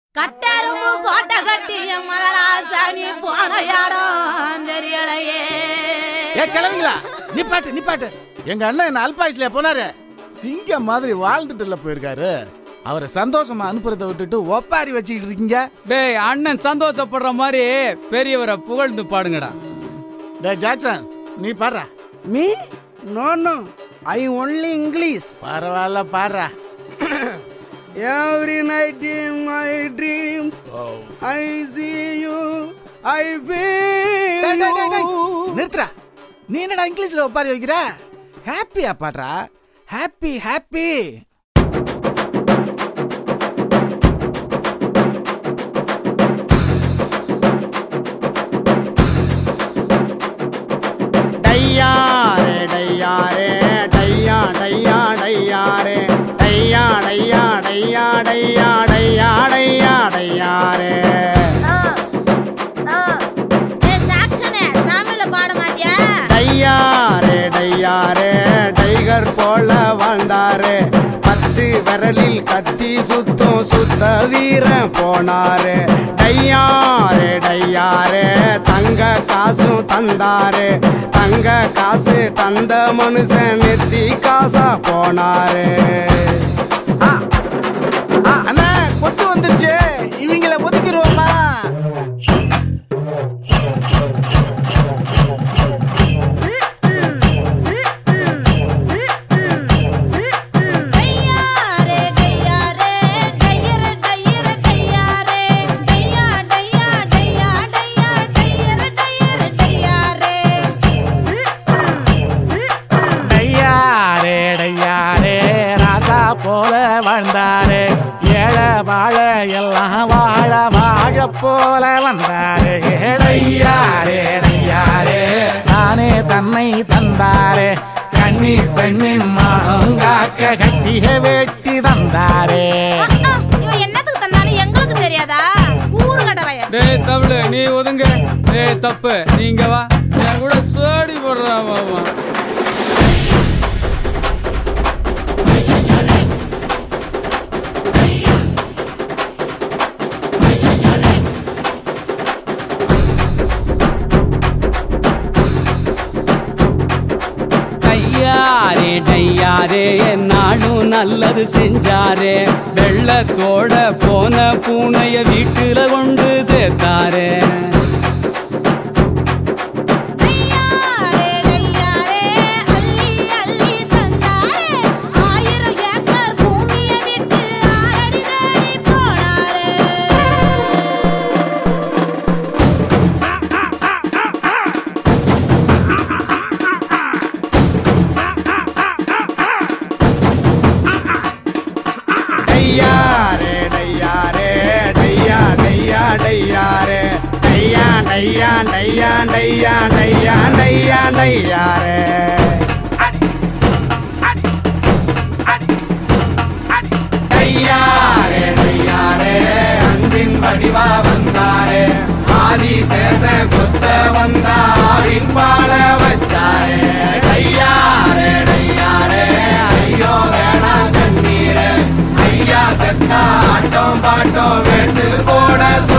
கட்டரும்பு கோட்டை கட்டிய மகராசாணி போன இடம் தெரியலையே ஏ கிளம்பிங்களா நிப்பாட்டு நிப்பாட்டு எங்க அண்ணன் என்ன அல்பாயுஸ்ல போனாரு சிங்கம் மாதிரி வாழ்ந்துட்டுல போயிருக்காரு அவரை சந்தோஷமா அனுப்புறதை விட்டுட்டு ஒப்பாரி வச்சுக்கிட்டு இருக்கீங்க டேய் அண்ணன் சந்தோஷப்படுற மாதிரி பெரியவரை புகழ்ந்து பாடுங்கடா டே ஜாக்சன் நீ பாடுறா Me? No, no. I only English. பரவாயில்ல பாடுறா Every night in my dreams, I see you. I feel டேய், டேய், டேய், டேய். you. நிறுத்துறா நீ என்னடா இங்கிலீஷ்ல ஒப்பாரி வைக்கிற ஹாப்பியா பாடுறா ஹாப்பி ஹாப்பி டையாரே டையாரே டையா டையா டையாரே டையா டையா டையா டையா டையா டையா டையாரே ஏ சாக்ஷனே தமிழ்ல பாட மாட்டியா டையாரே டையாரே டைகர் போல வாழ்ந்தாரே பத்து விரலில் கத்தி சுத்தும் சுத்த வீரன் போனாரு டையாரே டையாரே தங்க காசும் தந்தாரு தங்க காசு தந்த மனுஷன் நெத்தி காசா போனாரு அண்ணா கொட்டு வந்துருச்சு இவங்கள ஒதுக்கிடுவோமா டையாரே டையாரே டையர டையர டையாரே டையா டையா டையா டையா டையர டையர டையாரே டையாரே டையாரே ராசா போல வாழ்ந்தாரே ஏழை வாழ எல்லாம் வாழ வாழ போல வந்தாரே டையாரே டையாரே தானே தன்னை தந்தாரே கண்ணி பெண்ணின் மாங்காக்க கட்டிய வெட்டி தந்தாரே அஹ், இவன் என்னத்துக்கு தந்தானு எங்களுக்கு தெரியாதா கூறு கடவைய டேய் தமிழ் நீ ஒதுங்க டேய் தப்பு நீங்க வா என் கூட சோடி போடுறா மாமா டையாரே டையாரே நானும் நல்லது செஞ்சாரே வெள்ளத்தோட போன பூனைய வீட்டுல கொண்டு சேர்த்தாரே டையாரே டையாரே அள்ளி அள்ளி தந்தாரே ஆயிரம் ஏக்கர் பூமிய விட்டு ஆரடி தேடி போனாரே டையாரே டையாரே டையா டையா டையாரே டையா டையா டையா டையா டையா டையா டையாரே டையாரே டையாரே அன்பின் வடிவா வந்தாரே ஆதி சேச கொத்த வந்தாரின் பாட வச்சாரே டையாரே டையாரே ஐயோ வேணாம் கண்ணீரே ஐயா செத்தா ஆட்டம் பாட்டம் வேண்டு போட